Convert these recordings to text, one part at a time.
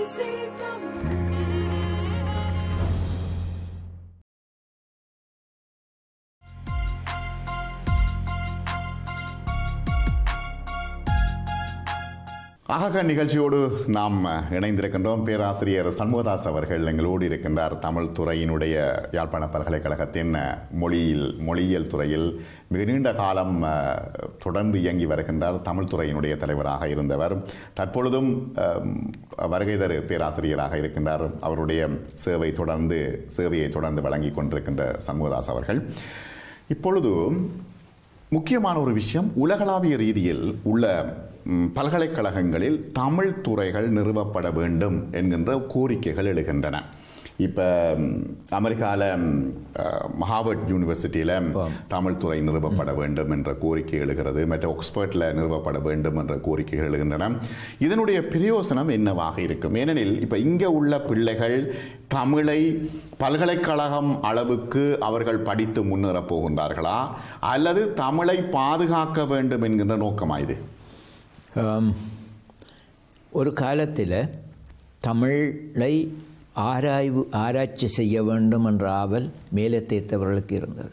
BBC Tamil ஆக நிகழ்ச்சியோடு நாம் இணைந்திருக்கின்றோம் பேராசிரியர் சண்முகதாஸ் அவர்கள் எங்களோடு இருக்கின்றார் தமிழ் துறையினுடைய யாழ்ப்பாண பல்கலைக்கழகத்தின் மொழியில் மொழியியல் துறையில் மிக நீண்ட காலம் அஹ், தொடர்ந்து இயங்கி வருகின்றார் தமிழ் துறையினுடைய தலைவராக இருந்தவர் தற்பொழுதும் அஹ், வருகை தரு பேராசிரியராக இருக்கின்றார் அவருடைய சேவை தொடர்ந்து சேவையை தொடர்ந்து வழங்கி கொண்டிருக்கின்ற சண்முகதாஸ் அவர்கள் இப்பொழுது முக்கியமான ஒரு விஷயம் உலகளாவிய ரீதியில் உள்ள ம், பல்கலைக்கழகங்களில் தமிழ் துறைகள் நிறுவப்பட வேண்டும் என்கின்ற கோரிக்கைகள் எழுகின்றன இப்போ அமெரிக்காவில் ஹார்வர்ட் யூனிவர்சிட்டியில் தமிழ் துறை நிறுவப்பட வேண்டும் என்ற கோரிக்கை எழுகிறது மற்ற ஆக்ஸ்போர்ட்டில் நிறுவப்பட வேண்டும் என்ற கோரிக்கைகள் எழுகின்றன இதனுடைய பிரயோசனம் என்னவாக இருக்கும் ஏனெனில் இப்போ இங்கே உள்ள பிள்ளைகள் தமிழை பல்கலைக்கழகம் அளவுக்கு அவர்கள் படித்து முன்னேறப் போகின்றார்களா அல்லது தமிழை பாதுகாக்க வேண்டும் என்கின்ற நோக்கமா இது ஆம், ஒரு காலத்தில் தமிழை ஆராய்வு ஆராய்ச்சி செய்ய வேண்டும் என்ற ஆவல் மேலே தேர்த்தவர்களுக்கு இருந்தது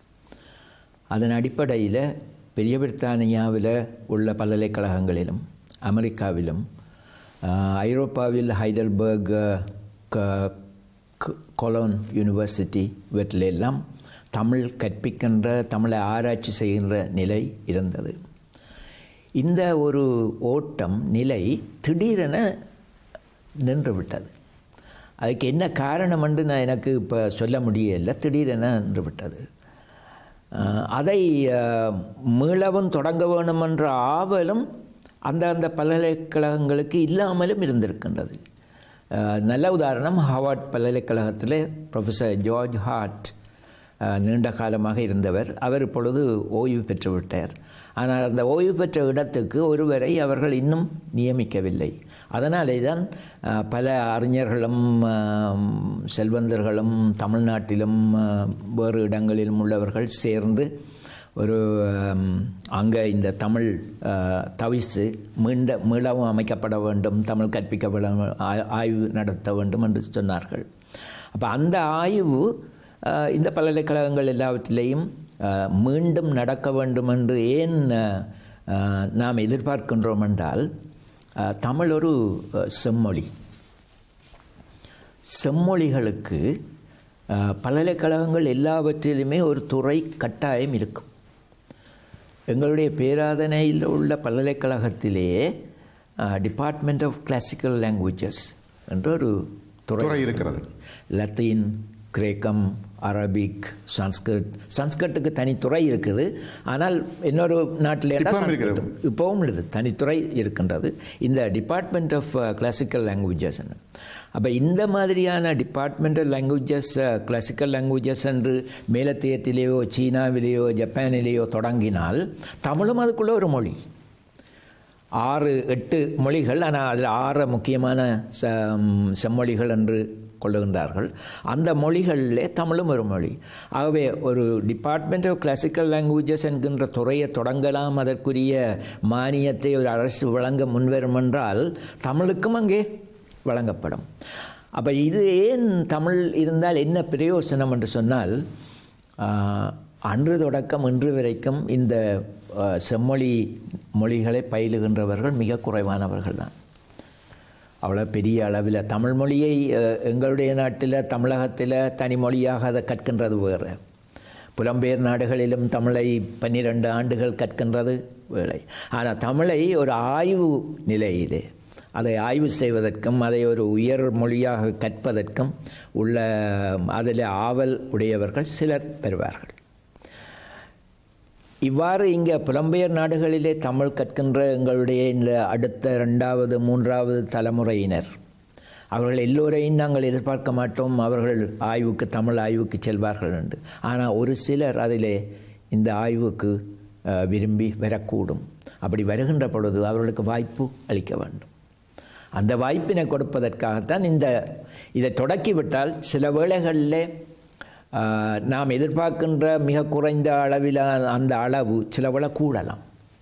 அதன் அடிப்படையில் பெரிய பிரித்தானியாவில் உள்ள பல்கலைக்கழகங்களிலும் அமெரிக்காவிலும் ஆஹ், ஐரோப்பாவில் ஹைடல்பர்க் க- க- கொலோன் யூனிவர்சிட்டி இவற்றில் எல்லாம் தமிழ் கற்பிக்கின்ற தமிழை ஆராய்ச்சி செய்கின்ற நிலை இருந்தது இந்த ஒரு ஓட்டம் நிலை திடீரென நின்று விட்டது அதுக்கு என்ன காரணம் என்று நான் எனக்கு இப்போ சொல்ல முடியல திடீரென நின்று விட்டது அஹ், அதை அஹ், மீளவும் தொடங்க வேணும் என்ற ஆவலும் அந்த அந்த பல்கலைக்கழகங்களுக்கு இல்லாமலும் இருந்திருக்கின்றது அஹ், நல்ல உதாரணம் ஹார்வர்ட் பல்கலைக்கழகத்தில் ப்ரொஃபஸர் ஜார்ஜ் ஹார்ட் அஹ், நீண்ட காலமாக இருந்தவர் அவர் இப்பொழுது ஓய்வு பெற்று விட்டார் ஆனால் அந்த ஓய்வு பெற்ற இடத்துக்கு ஒருவரை அவர்கள் இன்னும் நியமிக்கவில்லை அதனாலே தான் அஹ், பல அறிஞர்களும் அஹ், செல்வந்தர்களும் தமிழ்நாட்டிலும் அஹ், வேறு இடங்களிலும் உள்ளவர்கள் சேர்ந்து ஒரு அங்கே இந்த தமிழ் அஹ், தவிசு மீண்ட மீளவும் அமைக்கப்பட வேண்டும் தமிழ் கற்பிக்கப்பட வே- ஆ- ஆய்வு நடத்த வேண்டும் என்று சொன்னார்கள் அப்போ அந்த ஆய்வு அஹ், இந்த பல்கலைக்கழகங்கள் எல்லாவற்றிலேயும் அஹ், மீண்டும் நடக்க வேண்டும் என்று ஏன் அஹ், அஹ், நாம் எதிர்பார்க்கின்றோம் என்றால் அஹ், தமிழ் ஒரு அஹ், செம்மொழி செம்மொழிகளுக்கு அஹ், பல்கலைக்கழகங்கள் எல்லாவற்றிலுமே ஒரு துறை கட்டாயம் இருக்கும் எங்களுடைய பேராதனையில் உள்ள பல்கலைக்கழகத்திலேயே டிபார்ட்மெண்ட் ஆஃப் கிளாசிக்கல் லாங்குவேஜஸ் என்ற ஒரு துறை துறை இருக்கிறது லத்தீன் கிரேக்கம் அரபிக் சன்ஸ்கிருத் சன்ஸ்கிருத்துக்கு தனித்துறை இருக்குது ஆனால் இன்னொரு நாட்டில் இப்பவும் இருக்கிறது. இப்போவும் இருக்குது தனித்துறை இருக்கின்றது இந்த டிபார்ட்மெண்ட் ஆஃப் கிளாசிக்கல் லாங்குவேஜஸ் அப்போ இந்த மாதிரியான டிபார்ட்மெண்டல் லாங்குவேஜஸ் கிளாசிக்கல் லாங்குவேஜஸ் என்று மேலத்தியத்திலேயோ சீனாவிலேயோ ஜப்பானிலேயோ தொடங்கினால் தமிழும் அதுக்குள்ள ஒரு மொழி ஆறு எட்டு மொழிகள் ஆனால் அதில் ஆறு முக்கியமான ச செம்மொழிகள் என்று கொள்ளுகின்றார்கள் அந்த மொழிகளிலே தமிழும் ஒரு மொழி ஆகவே ஒரு டிபார்ட்மெண்ட் ஆஃப் கிளாசிக்கல் லாங்குவேஜஸ் என்கின்ற துறையை தொடங்கலாம் அதற்குரிய மானியத்தை ஒரு அரசு வழங்க முன்வரும் என்றால் தமிழுக்கும் அங்கே வழங்கப்படும் அப்போ இது ஏன் தமிழ் இருந்தால் என்ன பிரயோசனம் என்று சொன்னால் ஆஹ், அன்று தொடக்கம் இன்று வரைக்கும் இந்த ஆஹ், செம்மொழி மொழிகளை பயிலுகின்றவர்கள் மிக குறைவானவர்கள் தான் அவ்வளோ பெரிய அளவில் தமிழ் மொழியை அஹ், எங்களுடைய நாட்டில் தமிழகத்தில் தனி மொழியாக அதை கற்கின்றது வேறு புலம்பெயர் நாடுகளிலும் தமிழை பன்னிரண்டு ஆண்டுகள் கற்கின்றது வேலை ஆனால் தமிழை ஒரு ஆய்வு நிலையிலே அதை ஆய்வு செய்வதற்கும் அதை ஒரு உயர் மொழியாக கற்பதற்கும் உள்ள அதில் ஆவல் உடையவர்கள் சிலர் பெறுவார்கள் இவ்வாறு இங்கே புலம்பெயர் நாடுகளிலே தமிழ் கற்கின்ற எங்களுடைய இந்த அடுத்த ரெண்டாவது மூன்றாவது தலைமுறையினர் அவர்கள் எல்லோரையும் நாங்கள் எதிர்பார்க்க மாட்டோம் அவர்கள் ஆய்வுக்கு தமிழ் ஆய்வுக்கு செல்வார்கள் என்று ஆனால் ஒரு சிலர் அதிலே இந்த ஆய்வுக்கு அஹ், விரும்பி வரக்கூடும் அப்படி வருகின்ற பொழுது அவர்களுக்கு வாய்ப்பு அளிக்க வேண்டும் அந்த வாய்ப்பினை கொடுப்பதற்காகத்தான் இந்த இதை தொடக்கிவிட்டால் சில வேளைகளில் ஆஹ், நாம் எதிர்பார்க்கின்ற மிக குறைந்த அளவிலான அந்த அளவு சில வேளை கூடலாம்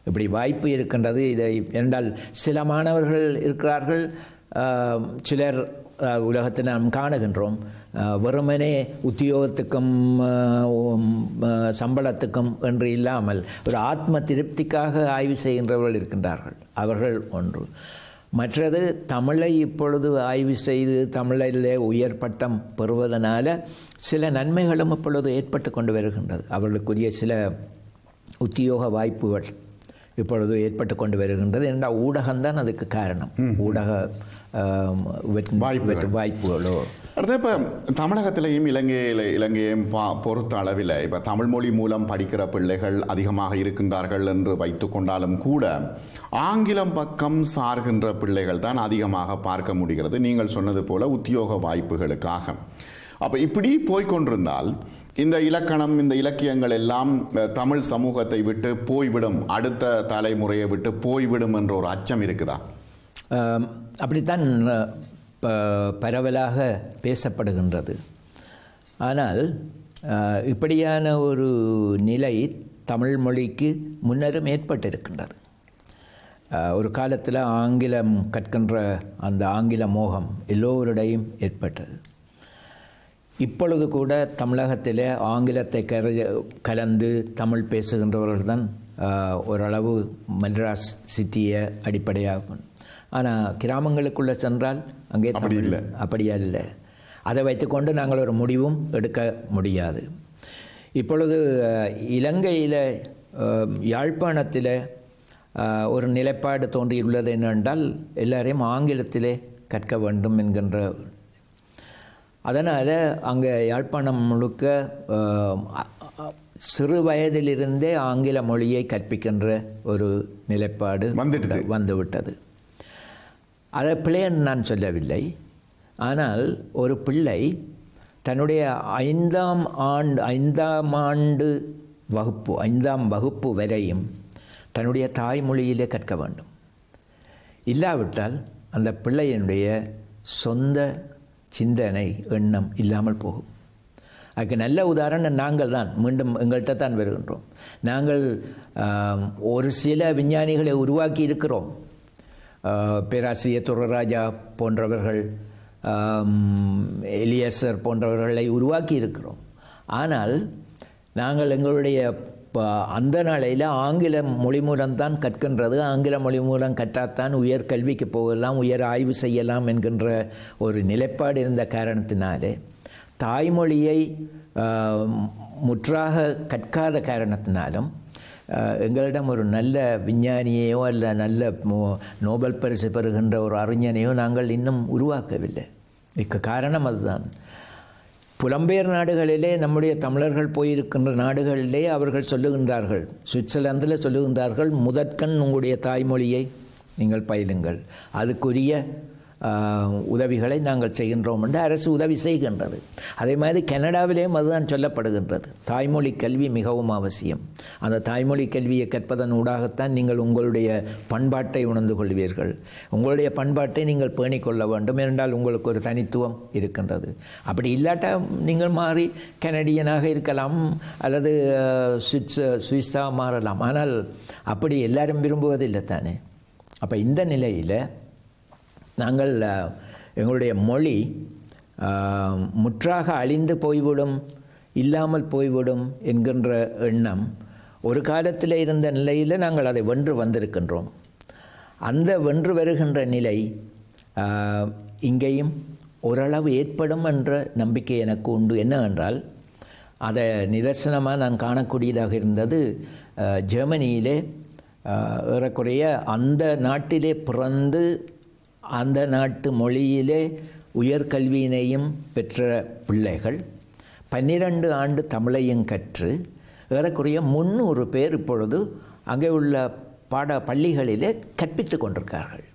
இப்படி வாய்ப்பு இருக்கின்றது இதை என்றால் சில மாணவர்கள் இருக்கிறார்கள் ஆஹ், சிலர் ஆஹ், உலகத்தில் நாம் காணுகின்றோம் ஆஹ், வெறுமனே உத்தியோகத்துக்கும் ஆஹ், உம், ஆஹ், சம்பளத்துக்கும் என்று இல்லாமல் ஒரு ஆத்ம திருப்திக்காக ஆய்வு செய்கின்றவர்கள் இருக்கின்றார்கள் அவர்கள் ஒன்று மற்றது தமிழை இப்பொழுது ஆய்வு செய்து தமிழிலே உயர் பட்டம் பெறுவதனால சில நன்மைகளும் இப்பொழுது ஏற்பட்டு கொண்டு வருகின்றது அவர்களுக்குரிய சில உத்தியோக வாய்ப்புகள் இப்பொழுது ஏற்பட்டு கொண்டு வருகின்றது என்றால் ஊடகம்தான் அதுக்கு காரணம் ஊடக ஆம், வெற்றி- வாய்ப்புகள். வெற்றி வாய்ப்புகளோ அடுத்து இப்போ தமிழகத்திலையும் இலங்கையில் இலங்கையும் பா பொறுத்த அளவில் இப்போ தமிழ் மொழி மூலம் படிக்கிற பிள்ளைகள் அதிகமாக இருக்கின்றார்கள் என்று வைத்துக்கொண்டாலும் கூட ஆங்கிலம் பக்கம் சார்கின்ற பிள்ளைகள் தான் அதிகமாக பார்க்க முடிகிறது நீங்கள் சொன்னது போல உத்தியோக வாய்ப்புகளுக்காக அப்போ இப்படி போய்க்கொண்டிருந்தால் இந்த இலக்கணம் இந்த இலக்கியங்கள் எல்லாம் அஹ், தமிழ் சமூகத்தை விட்டு போய்விடும் அடுத்த தலைமுறையை விட்டு போய்விடும் என்ற ஒரு அச்சம் இருக்குதா ஆம், அப்படித்தான் அஹ், ப- பரவலாக பேசப்படுகின்றது ஆனால் அஹ், இப்படியான ஒரு நிலை தமிழ் மொழிக்கு முன்னரும் ஏற்பட்டிருக்கின்றது அஹ், ஒரு காலத்தில் ஆங்கிலம் கற்கின்ற அந்த ஆங்கில மோகம் எல்லோருடையும் ஏற்பட்டது இப்பொழுது கூட தமிழகத்தில் ஆங்கிலத்தை கர கலந்து தமிழ் பேசுகின்றவர்கள் தான் ஆஹ், ஓரளவு மெட்ராஸ் சிட்டியை அடிப்படையாக கொண்டு ஆனால் கிராமங்களுக்குள்ளே சென்றால் அங்கே அப்படி தமிழ் இல்லை. அப்படியா இல்லை அதை வைத்துக்கொண்டு நாங்கள் ஒரு முடிவும் எடுக்க முடியாது இப்பொழுது அஹ், இலங்கையில் அஹ், யாழ்ப்பாணத்தில் அஹ், ஒரு நிலைப்பாடு தோன்றியுள்ளது என்னவென்றால் எல்லாரையும் ஆங்கிலத்திலே கற்க வேண்டும் என்கின்ற அதனால் அங்கே யாழ்ப்பாணம் முழுக்க அஹ், அ- அ- சிறு வயதிலிருந்தே ஆங்கில மொழியை கற்பிக்கின்ற ஒரு நிலைப்பாடு வந்துடுது. வந்துவிட்டது அதை பிள்ளைன்னு நான் சொல்லவில்லை ஆனால் ஒரு பிள்ளை தன்னுடைய ஐந்தாம் ஆண்டு ஐந்தாம் ஆண்டு வகுப்பு ஐந்தாம் வகுப்பு வரையும் தன்னுடைய தாய்மொழியிலே கற்க வேண்டும் இல்லாவிட்டால் அந்த பிள்ளையினுடைய சொந்த சிந்தனை எண்ணம் இல்லாமல் போகும் அதுக்கு நல்ல உதாரணம் நாங்கள் தான் மீண்டும் எங்கள்கிட்ட தான் வருகின்றோம் நாங்கள் ஆம், ஒரு சில விஞ்ஞானிகளை உருவாக்கி இருக்கிறோம் ஆஹ், பேராசிரியர் துரராஜா போன்றவர்கள் ஆம், எலியசர் போன்றவர்களை உருவாக்கி இருக்கிறோம் ஆனால் நாங்கள் எங்களுடைய ப- அந்த நாளையில் ஆங்கில மொழி மூலம்தான் கற்கின்றது ஆங்கில மொழி மூலம் கற்றாத்தான் உயர் கல்விக்கு போகலாம் உயர் ஆய்வு செய்யலாம் என்கின்ற ஒரு நிலைப்பாடு இருந்த காரணத்தினாலே தாய்மொழியை ஆஹ், முற்றாக கற்காத காரணத்தினாலும் ஆஹ், எங்களிடம் ஒரு நல்ல விஞ்ஞானியையோ அல்ல நல்ல மோ- நோபல் பரிசு பெறுகின்ற ஒரு அறிஞனையோ நாங்கள் இன்னும் உருவாக்கவில்லை இதுக்கு காரணம் அதுதான் புலம்பெயர் நாடுகளிலே நம்முடைய தமிழர்கள் போயிருக்கின்ற நாடுகளிலே அவர்கள் சொல்லுகின்றார்கள் சுவிட்சர்லாந்தில் சொல்லுகின்றார்கள் முதற்கண் உங்களுடைய தாய்மொழியை நீங்கள் பயிலுங்கள் அதுக்குரிய ஆஹ், உதவிகளை நாங்கள் செய்கின்றோம் என்று அரசு உதவி செய்கின்றது அதே மாதிரி கனடாவிலேயும் அதுதான் சொல்லப்படுகின்றது தாய்மொழி கல்வி மிகவும் அவசியம் அந்த தாய்மொழி கல்வியை கற்பதன் ஊடாகத்தான் நீங்கள் உங்களுடைய பண்பாட்டை உணர்ந்து கொள்வீர்கள் உங்களுடைய பண்பாட்டை நீங்கள் பேணிக் கொள்ள வேண்டும் என்றால் உங்களுக்கு ஒரு தனித்துவம் இருக்கின்றது அப்படி இல்லாட்டா நீங்கள் மாறி கனடியனாக இருக்கலாம் அல்லது அஹ், சுவிட்ஸ் சுவிஸாக மாறலாம் ஆனால் அப்படி எல்லாரும் விரும்புவதில்லை தானே அப்போ இந்த நிலையில் நாங்கள் அஹ், எங்களுடைய மொழி அஹ், முற்றாக அழிந்து போய்விடும் இல்லாமல் போய்விடும் என்கின்ற எண்ணம் ஒரு காலத்தில் இருந்த நிலையில் நாங்கள் அதை வென்று வந்திருக்கின்றோம் அந்த வென்று வருகின்ற நிலை அஹ், இங்கேயும் ஓரளவு ஏற்படும் என்ற நம்பிக்கை எனக்கு உண்டு என்னவென்றால் அதை நிதர்சனமாக நான் காணக்கூடியதாக இருந்தது அஹ், ஜெர்மனியிலே அஹ், ஏறக்குறைய அந்த நாட்டிலே பிறந்து அந்த நாட்டு மொழியிலே உயர்கல்வியினையும் பெற்ற பிள்ளைகள் பன்னிரண்டு ஆண்டு தமிழையும் கற்று ஏறக்குறைய முந்நூறு பேர் இப்பொழுது அங்கே உள்ள பாட பள்ளிகளிலே கற்பித்து கொண்டிருக்கார்கள்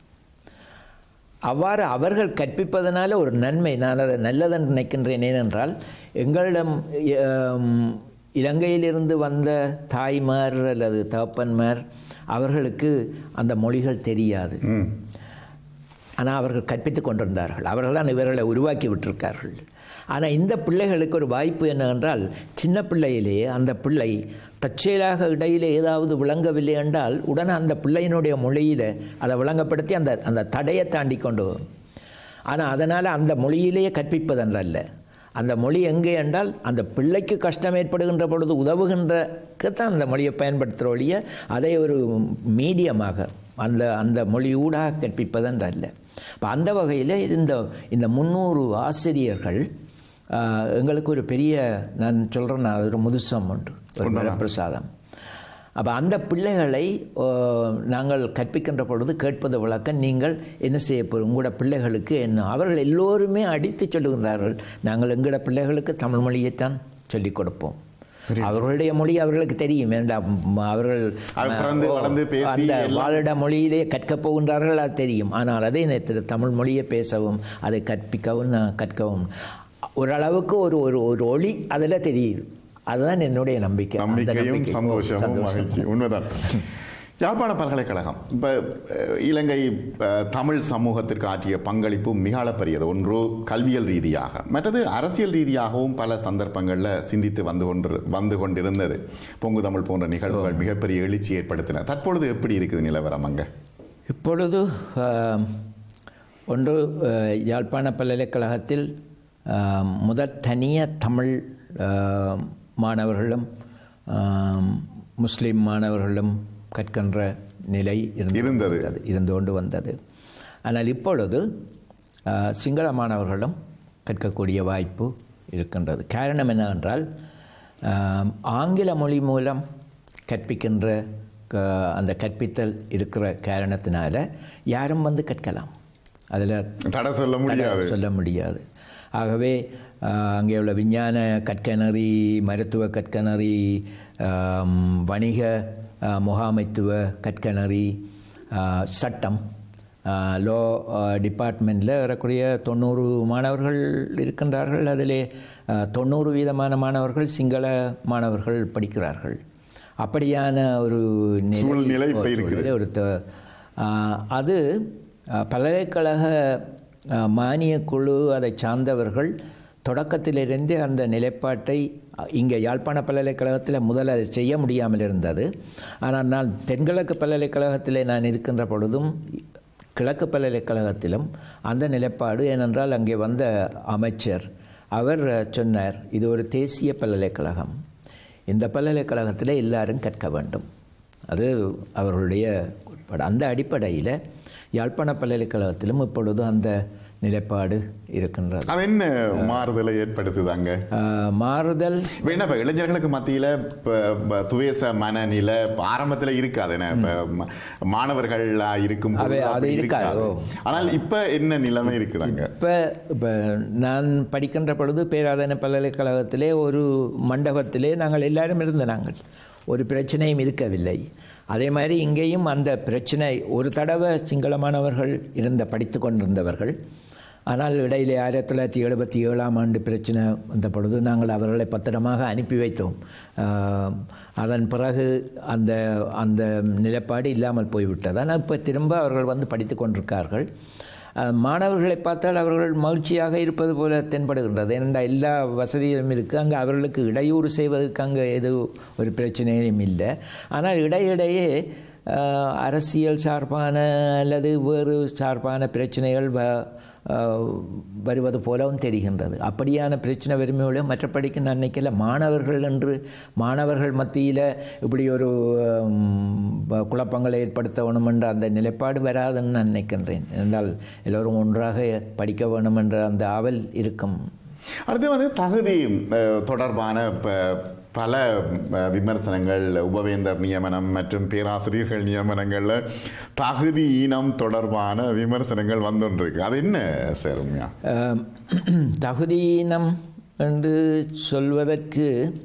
அவ்வாறு அவர்கள் கற்பிப்பதனால ஒரு நன்மை நான் அதை நல்லதென்று நினைக்கின்றேன் ஏனென்றால் எங்களிடம் ஆம், இலங்கையிலிருந்து வந்த தாய்மார் அல்லது தகப்பன்மார் அவர்களுக்கு அந்த மொழிகள் தெரியாது ஆனால் அவர்கள் கற்பித்து கொண்டிருந்தார்கள் அவர்கள் தான் இவர்களை உருவாக்கி விட்டிருக்கார்கள் ஆனால் இந்த பிள்ளைகளுக்கு ஒரு வாய்ப்பு என்னவென்றால் சின்ன பிள்ளையிலேயே அந்த பிள்ளை தற்செயலாக இடையிலே ஏதாவது விளங்கவில்லை என்றால் உடனே அந்த பிள்ளையினுடைய மொழியில் அதை விளங்கப்படுத்தி அந்த அந்த தடையை தாண்டி கொண்டு வரும் ஆனால் அதனால் அந்த மொழியிலேயே கற்பிப்பதென்றல்ல அந்த மொழி எங்கே என்றால் அந்த பிள்ளைக்கு கஷ்டம் ஏற்படுகின்ற பொழுது உதவுகின்றக்கு தான் அந்த மொழியை பயன்படுத்துகிற ஒழிய அதை ஒரு மீடியமாக அந்த அந்த மொழி ஊடாக கற்பிப்பதென்றல்ல இப்போ அந்த வகையில் இந்த இந்த முந்நூறு ஆசிரியர்கள் ஆஹ், எங்களுக்கு ஒரு பெரிய நான் சொல்கிறேன் அது ஒரு முதுசம் உண்டு ஒரு வரப்பிரசாதம் அப்போ அந்த பிள்ளைகளை ஓ, நாங்கள் கற்பிக்கின்ற பொழுது கேட்பது வழக்கம் நீங்கள் என்ன செய்ய போகிறோம் உங்களோட பிள்ளைகளுக்கு என்ன அவர்கள் எல்லோருமே அடித்து சொல்லுகின்றார்கள் நாங்கள் எங்களோட பிள்ளைகளுக்கு தமிழ் மொழியைத்தான் சொல்லிக் கொடுப்போம் அவர்களுடைய மொழி அவர்களுக்கு தெரியும் ஏண்டா ம், அவர்கள் அது பிறந்து, ஓ, வளர்ந்து, பேசி அந்த எல்லாம் வாழிட மொழியிலே கற்கப் போகின்றார்கள் அது தெரியும் ஆனால் அதே நேரத்தில் தமிழ் மொழியை பேசவும் அதை கற்பிக்கவும் நான் கற்கவும் ஓரளவுக்கு ஒரு ஒரு ஒரு ஒளி அதில் தெரியுது அதுதான் என்னுடைய நம்பிக்கை அந்த நம்பிக்கையும் நம்பிக்கை. ஓ, சந்தோஷமும் சந்தோஷம். மகிழ்ச்சி உண்மைதான் யாழ்ப்பாண பல்கலைக்கழகம் இப்போ இலங்கை அஹ், தமிழ் சமூகத்திற்கு ஆற்றிய பங்களிப்பு மிக அளப்பரியது ஒன்று கல்வியல் ரீதியாக மற்றது அரசியல் ரீதியாகவும் பல சந்தர்ப்பங்களில் சிந்தித்து வந்து கொண்டு வந்து கொண்டிருந்தது பொங்கு தமிழ் போன்ற நிகழ்வுகள் மிகப்பெரிய எழுச்சி ஏற்படுத்தின தற்பொழுது எப்படி இருக்குது நிலவரம் அங்கே இப்பொழுது ஆம், ஒன்று அஹ், யாழ்ப்பாண பல்கலைக்கழகத்தில் ஆம், முதற் தனிய தமிழ் ஆம், மாணவர்களும் ஆம், முஸ்லிம் மாணவர்களும் கற்கின்ற நிலை இருந்து இருந்தது. வந்தது இருந்து கொண்டு வந்தது ஆனால் இப்பொழுது ஆஹ், சிங்கள மாணவர்களும் கற்கக்கூடிய வாய்ப்பு இருக்கின்றது காரணம் என்னவென்றால் ஆம், ஆங்கில மொழி மூலம் கற்பிக்கின்ற க- அந்த கற்பித்தல் இருக்கிற காரணத்தினால யாரும் வந்து கற்கலாம் அதில் தடை சொல்ல முடியாது சொல்ல முடியாது ஆகவே ஆஹ், அங்கே உள்ள விஞ்ஞான கற்கனறி மருத்துவ கற்கனறி ஆம், வணிக ஆஹ், முகாமைத்துவ கற்கனறி ஆஹ், சட்டம் லோ டிபார்ட்மெண்ட்டில் வரக்கூடிய தொண்ணூறு மாணவர்கள் இருக்கின்றார்கள் அதிலே ஆஹ், தொண்ணூறு வீதமான மாணவர்கள் சிங்கள மாணவர்கள் படிக்கிறார்கள் அப்படியான ஒரு நிலை- சூழ்நிலை இப்ப ஒரு இருக்குது. சூழ்நிலை ஒரு த- ஆஹ், அது ஆஹ், பல்கலைக்கழக ஆஹ், மானியக் குழு அதை சார்ந்தவர்கள் தொடக்கத்திலிருந்தே அந்த நிலைப்பாட்டை அஹ், இங்கே யாழ்ப்பாண பல்கலைக்கழகத்தில் முதல்ல அதை செய்ய முடியாமல் இருந்தது ஆனால் நான் தென்கிழக்கு பல்கலைக்கழகத்திலே நான் இருக்கின்ற பொழுதும் கிழக்கு பல்கலைக்கழகத்திலும் அந்த நிலைப்பாடு ஏனென்றால் அங்கே வந்த அமைச்சர் அவர் அஹ், சொன்னார் இது ஒரு தேசிய பல்கலைக்கழகம் இந்த பல்கலைக்கழகத்தில் எல்லாரும் கற்க வேண்டும் அது அவர்களுடைய கோட்பாடு அந்த அடிப்படையில் யாழ்ப்பாண பல்கலைக்கழகத்திலும் இப்பொழுது அந்த நிலைப்பாடு இருக்கின்றது அது என்ன மாறுதலை ஏற்படுத்துது அங்கே ஆஹ், மாறுதல் இப்ப என்ன இப்ப இளைஞர்களுக்கு மத்தியில இப்ப, இப்ப துவேச மனநிலை இப்ப ஆரம்பத்துல இருக்காது என்ன இப்ப ம- மாணவர்களா இருக்கும் பொழுது அது- அது அப்படி இருக்காது, இருக்காது ஆனால் இப்ப என்ன நிலைமை இருக்குது அங்க இப்போ இப்போ நான் படிக்கின்ற பொழுது பேராதன பல்கலைக்கழகத்திலே ஒரு மண்டபத்திலே நாங்கள் எல்லாரும் இருந்த நாங்கள் ஒரு பிரச்சனையும் இருக்கவில்லை அதே மாதிரி இங்கேயும் அந்த பிரச்சனை ஒரு தடவை சிங்கள மாணவர்கள் இருந்த படித்து கொண்டிருந்தவர்கள் ஆனால் இடையிலே ஆயிரத்தி தொள்ளாயிரத்தி எழுபத்தி ஏழாம் ஆண்டு பிரச்சனை வந்த பொழுது நாங்கள் அவர்களை பத்திரமாக அனுப்பி வைத்தோம் ஆஹ், அதன் பிறகு அந்த அந்த நிலைப்பாடு இல்லாமல் போய்விட்டது ஆனால் இப்போ திரும்ப அவர்கள் வந்து படித்து கொண்டிருக்கார்கள் அஹ், மாணவர்களை பார்த்தால் அவர்கள் மகிழ்ச்சியாக இருப்பது போல தென்படுகின்றது ஏனென்றால் எல்லா வசதிகளும் இருக்குது அங்கே அவர்களுக்கு இடையூறு செய்வதற்கு அங்கே எது ஒரு பிரச்சனையும் இல்லை ஆனால் இடையிடையே அஹ், அரசியல் சார்பான அல்லது வேறு சார்பான பிரச்சனைகள் வ அஹ், வருவது போலவும் தெரிகின்றது அப்படியான பிரச்சனை வறுமையோடு மற்றபடிக்கு நான் நினைக்கல மாணவர்கள் என்று மாணவர்கள் மத்தியில் இப்படி ஒரு ஹம், ப- குழப்பங்களை ஏற்படுத்த வேணும் என்ற அந்த நிலைப்பாடு வராதுன்னு நான் நினைக்கின்றேன் என்றால் எல்லோரும் ஒன்றாக படிக்க வேணும் என்ற அந்த ஆவல் இருக்கும் அடுத்து வந்து தகுதி அஹ், தொடர்பான ப- பல அஹ், விமர்சனங்கள் உபவேந்தர் நியமனம் மற்றும் பேராசிரியர்கள் நியமனங்கள்ல தகுதி ஈனம் தொடர்பான விமர்சனங்கள் வந்துருக்கு அது என்ன சார் உண்மையா அஹ், தகுதியினம் என்று சொல்வதற்கு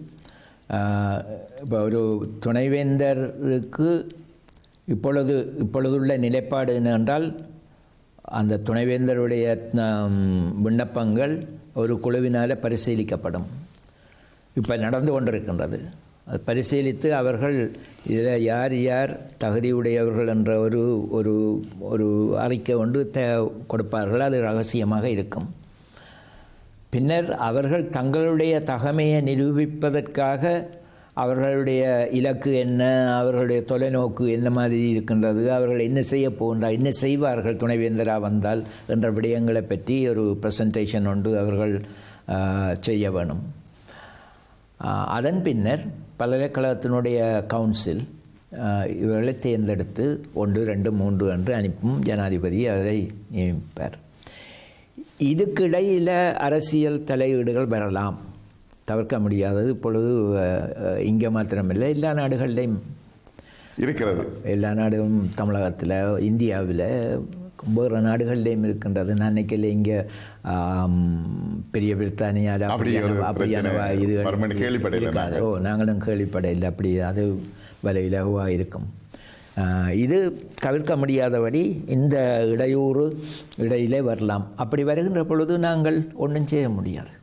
அஹ், இப்போ ஒரு துணைவேந்தருக்கு இப்பொழுது இப்பொழுதுள்ள நிலைப்பாடு என்னவென்றால் அந்த துணைவேந்தருடைய ஆம், விண்ணப்பங்கள் ஒரு குழுவினால் பரிசீலிக்கப்படும் இப்போ நடந்து கொண்டிருக்கின்றது அது பரிசீலித்து அவர்கள் இதில் யார் யார் தகுதியுடையவர்கள் என்ற ஒரு ஒரு ஒரு அறிக்கை ஒன்று த கொடுப்பார்கள் அது ரகசியமாக இருக்கும் பின்னர் அவர்கள் தங்களுடைய தகமையை நிரூபிப்பதற்காக அவர்களுடைய இலக்கு என்ன அவர்களுடைய தொலைநோக்கு என்ன மாதிரி இருக்கின்றது அவர்கள் என்ன செய்ய போகின்றார் என்ன செய்வார்கள் துணைவேந்தரா வந்தால் என்ற விடயங்களை பற்றி ஒரு ப்ரெசன்டேஷன் ஒன்று அவர்கள் ஆஹ், செய்ய வேணும் ஆஹ், அதன் பின்னர் பல்கலைக்கழகத்தினுடைய கவுன்சில் ஆஹ், இவர்களை தேர்ந்தெடுத்து ஒன்று ரெண்டு மூன்று என்று அனுப்பும் ஜனாதிபதி அவரை நியமிப்பார் இதுக்கிடையில் அரசியல் தலையீடுகள் வரலாம் தவிர்க்க முடியாதது இப்பொழுது அஹ், இங்கே மாத்திரமில்லை எல்லா நாடுகளிலையும் இருக்கிறது எல்லா நாடும் தமிழகத்தில் இந்தியாவில் வேறு நாடுகள்லேயும் இருக்கின்றது நான் நினைக்கல இங்கே ஆம், பெரிய பிரித்தானியாவில் அப்படி ஒரு அப்படியான அப்படியான பிரச்சனை இது வரும்னு கேள்விப்படல இருக்காது ஓ நாங்களும் கேள்விப்படையில் அப்படி அது விலை இலகுவாக இருக்கும் ஆஹ், இது தவிர்க்க முடியாதபடி இந்த இடையூறு இடையிலே வரலாம் அப்படி வருகின்ற பொழுது நாங்கள் ஒன்றும் செய்ய முடியாது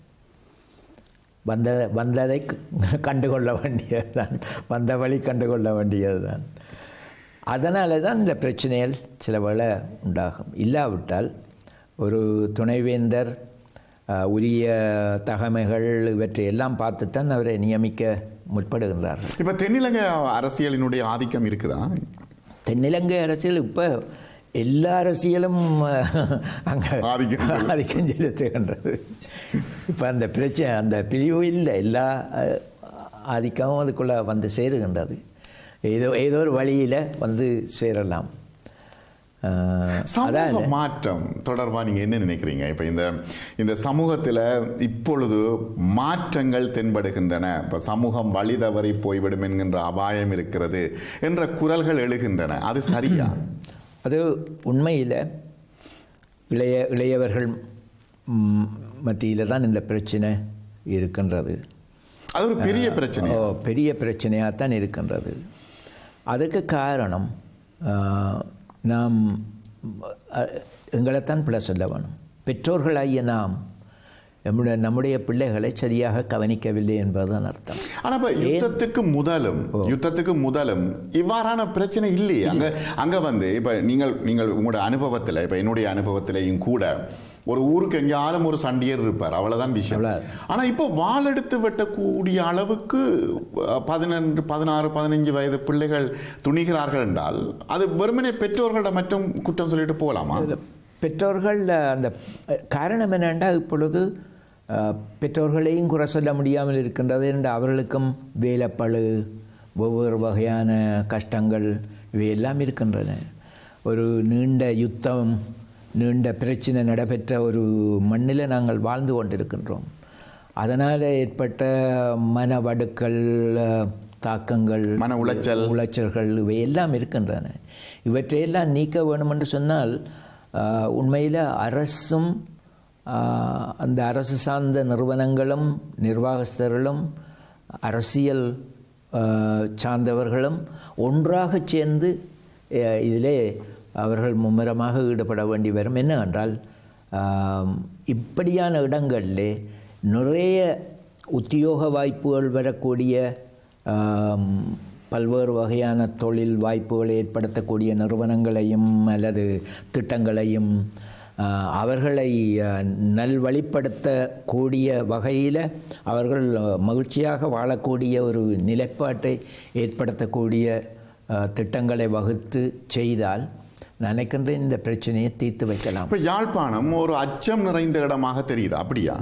வந்த வந்ததை கண்டுகொள்ள வேண்டியதுதான் வந்த வழி கண்டுகொள்ள வேண்டியதுதான் அதனால தான் இந்த பிரச்சனைகள் சில வேளை உண்டாகும் இல்லாவிட்டால் ஒரு துணைவேந்தர் அஹ், உரிய தகமைகள் இவற்றை எல்லாம் பார்த்துத்தான் அவரை நியமிக்க முற்படுகின்றார்கள் இப்ப தென்னிலங்கை அரசியலினுடைய ஆதிக்கம் இருக்குதா தென்னிலங்கை அரசியல் இப்போ எல்லா அரசியலும் அங்கே ஆதிக்கம் ஆதிக்கம் செலுத்துகின்றது இப்போ அந்த பிரச்சனை அந்த பிரிவு இல்லை எல்லா அஹ், ஆதிக்கமும் அதுக்குள்ளே வந்து சேருகின்றது ஏதோ ஏதோ ஒரு வழியில் வந்து சேரலாம் அஹ், சமூக மாற்றம் தொடர்பா நீங்க என்ன நினைக்கிறீங்க இப்ப இந்த இந்த சமூகத்துல இப்பொழுது மாற்றங்கள் தென்படுகின்றன இப்ப சமூகம் வழி தவறி போய்விடும் என்கின்ற அபாயம் இருக்கிறது என்ற குரல்கள் எழுகின்றன அது சரியா அது உண்மையில் இளைய இளையவர்கள் மத்தியில் தான் இந்த பிரச்சனை இருக்கின்றது அது ஒரு பெரிய பிரச்சனை ஓ பெரிய பிரச்சனையாக தான் இருக்கின்றது அதற்கு காரணம் ஆஹ், நாம் அஹ், எங்களைத்தான் பிள்ளை சொல்ல வேணும் பெற்றோர்களாகிய நாம் நம்முடைய நம்முடைய பிள்ளைகளை சரியாக கவனிக்கவில்லை என்பதுதான் அர்த்தம் ஆனா இப்ப யுத்தத்துக்கு முதலும் யுத்தத்துக்கு முதலும் இவ்வாறான பிரச்சனை இல்லையே அங்க அங்க வந்து இப்ப நீங்கள் நீங்கள் உங்களுடைய அனுபவத்துல இப்ப என்னுடைய அனுபவத்திலையும் கூட ஒரு ஊருக்கு எங்கேயாலும் ஒரு சண்டியர் இருப்பார் அவ்வளவுதான் விஷயம் அவ்வளவு. ஆனா இப்போ வாள் எடுத்து வெட்டக்கூடிய அளவுக்கு அஹ், பதினெண்டு பதினாறு பதினஞ்சு வயது பிள்ளைகள் துணிகிறார்கள் என்றால் அது வெறுமனே பெற்றோர்களிடம் மட்டும் குற்றம் சொல்லிட்டு போகலாமா பெற்றோர்கள் அந்த காரணம் என்னென்னா இப்பொழுது அஹ், பெற்றோர்களையும் குறை சொல்ல முடியாமல் இருக்கின்றது என்று அவர்களுக்கும் வேலைப்பழு ஒவ்வொரு வகையான கஷ்டங்கள் இவையெல்லாம் இருக்கின்றன ஒரு நீண்ட யுத்தம் நீண்ட பிரச்சனை நடைபெற்ற ஒரு மண்ணில் நாங்கள் வாழ்ந்து கொண்டிருக்கின்றோம் அதனால் ஏற்பட்ட மன வடுக்கள் அஹ், தாக்கங்கள் மன உளைச்சல் உளைச்சல்கள் இவை எல்லாம் இருக்கின்றன இவற்றையெல்லாம் நீக்க வேணும் என்று சொன்னால் உண்மையில் அரசும் ஆஹ், அந்த அரசு சார்ந்த நிறுவனங்களும் நிர்வாகஸ்தர்களும் அரசியல் ஆஹ், சார்ந்தவர்களும் ஒன்றாக சேர்ந்து அஹ், இதிலே அவர்கள் மும்முரமாக ஈடுபட வேண்டி வரும் என்னவென்றால் ஆம், இப்படியான இடங்களிலே நிறைய உத்தியோக வாய்ப்புகள் வரக்கூடிய ஆம், பல்வேறு வகையான தொழில் வாய்ப்புகளை ஏற்படுத்தக்கூடிய நிறுவனங்களையும் அல்லது திட்டங்களையும் ஆ, அவர்களை ஆ, நல்வழிப்படுத்தக்கூடிய வகையில் அவர்கள் ஆ, மகிழ்ச்சியாக வாழக்கூடிய ஒரு நிலைப்பாட்டை ஏற்படுத்தக்கூடிய ஆ, திட்டங்களை வகுத்து செய்தால் நான் நினைக்கின்றேன் இந்த பிரச்சனையை தீர்த்து வைக்கலாம் இப்ப யாழ்ப்பாணம் ஒரு அச்சம் நிறைந்த இடமாக தெரியுது அப்படியா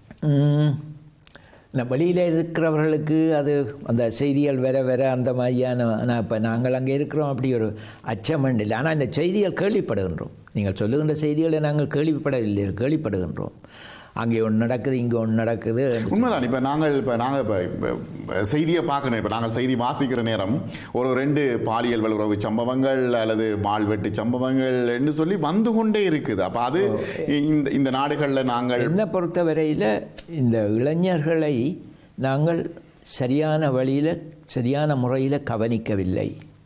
ம். நான் வெளியில் இருக்கிறவர்களுக்கு அது அந்த செய்திகள் வர வர அந்த மாதிரியான நான் இப்போ நாங்கள் அங்கே இருக்கிறோம் அப்படி ஒரு அச்சம் இல்லை ஆனால் இந்த செய்திகள் கேள்விப்படுகின்றோம் நீங்கள் சொல்லுகின்ற செய்திகளை நாங்கள் கேள்விப்படவில்லை கேள்விப்படுகின்றோம் அங்கே ஒன்று நடக்குது இங்கே ஒன்று நடக்குது உண்மைதான் இப்போ நாங்கள் இப்போ நாங்கள் இப்போ இப்போ செய்தியை பார்க்கணும் இப்போ நாங்கள் செய்தி வாசிக்கிற நேரம் ஒரு ரெண்டு பாலியல் வல்லுறவு சம்பவங்கள் அல்லது மால்வெட்டு சம்பவங்கள் என்று சொல்லி வந்து கொண்டே இருக்குது அப்போ அது இந்த இந்த நாடுகளில் நாங்கள் என்னை பொறுத்தவரையில் இந்த இளைஞர்களை நாங்கள் சரியான வழியில் சரியான முறையில் கவனிக்கவில்லை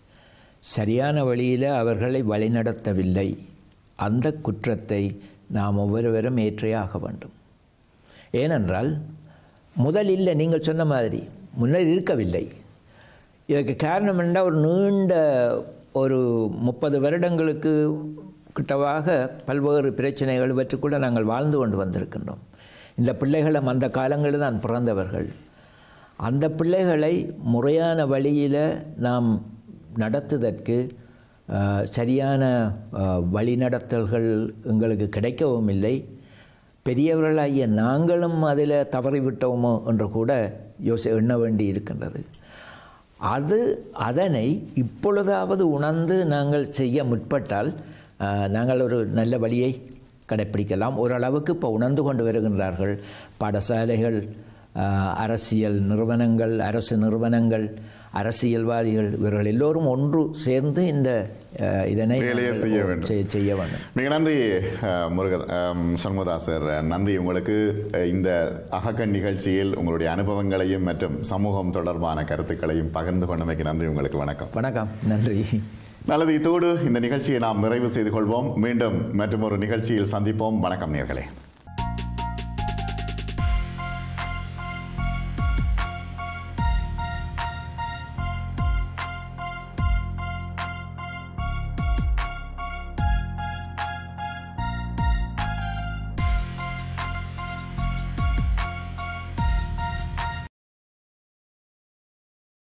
சரியான வழியில் அவர்களை வழிநடத்தவில்லை அந்த குற்றத்தை நாம் ஒவ்வொருவரும் ஏற்றே ஆக வேண்டும் ஏனென்றால் முதலில் நீங்கள் சொன்ன மாதிரி முன்னர் இருக்கவில்லை இதற்கு காரணம் என்றால் ஒரு நீண்ட ஒரு முப்பது வருடங்களுக்கு கிட்டவாக பல்வேறு பிரச்சனைகள் இவற்றுக்குள்ள நாங்கள் வாழ்ந்து கொண்டு வந்திருக்கின்றோம் இந்த பிள்ளைகளும் அந்த காலங்களில் தான் பிறந்தவர்கள் அந்த பிள்ளைகளை முறையான வழியில் நாம் நடத்துவதற்கு அஹ், சரியான அஹ், வழிநடத்தல்கள் எங்களுக்கு கிடைக்கவும் இல்லை பெரியவர்களாகிய நாங்களும் அதில் தவறிவிட்டோமோ என்று கூட யோசி எண்ண வேண்டி இருக்கின்றது அது அதனை இப்பொழுதாவது உணர்ந்து நாங்கள் செய்ய முற்பட்டால் அஹ், நாங்கள் ஒரு நல்ல வழியை கடைப்பிடிக்கலாம் ஓரளவுக்கு இப்போ உணர்ந்து கொண்டு வருகின்றார்கள் பாடசாலைகள் அஹ், அரசியல் நிறுவனங்கள் அரசு நிறுவனங்கள் அரசியல்வாதிகள் இவர்கள் எல்லோரும் ஒன்று சேர்ந்து இந்த அஹ், இதனை வேலையை நாங்கள் செய்ய வேண்டும். செய்- செய்ய வேண்டும் மிக நன்றி அஹ், முருக அம், சண்முகதாசர் நன்றி உங்களுக்கு அஹ், இந்த அகக்கண் நிகழ்ச்சியில் உங்களுடைய அனுபவங்களையும் மற்றும் சமூகம் தொடர்பான கருத்துக்களையும் பகிர்ந்து கொண்டமைக்கு நன்றி உங்களுக்கு வணக்கம் வணக்கம் நன்றி நல்லது இத்தோடு இந்த நிகழ்ச்சியை நாம் நிறைவு செய்து கொள்வோம் மீண்டும் மற்றும் ஒரு நிகழ்ச்சியில் சந்திப்போம் வணக்கம் நேர்களே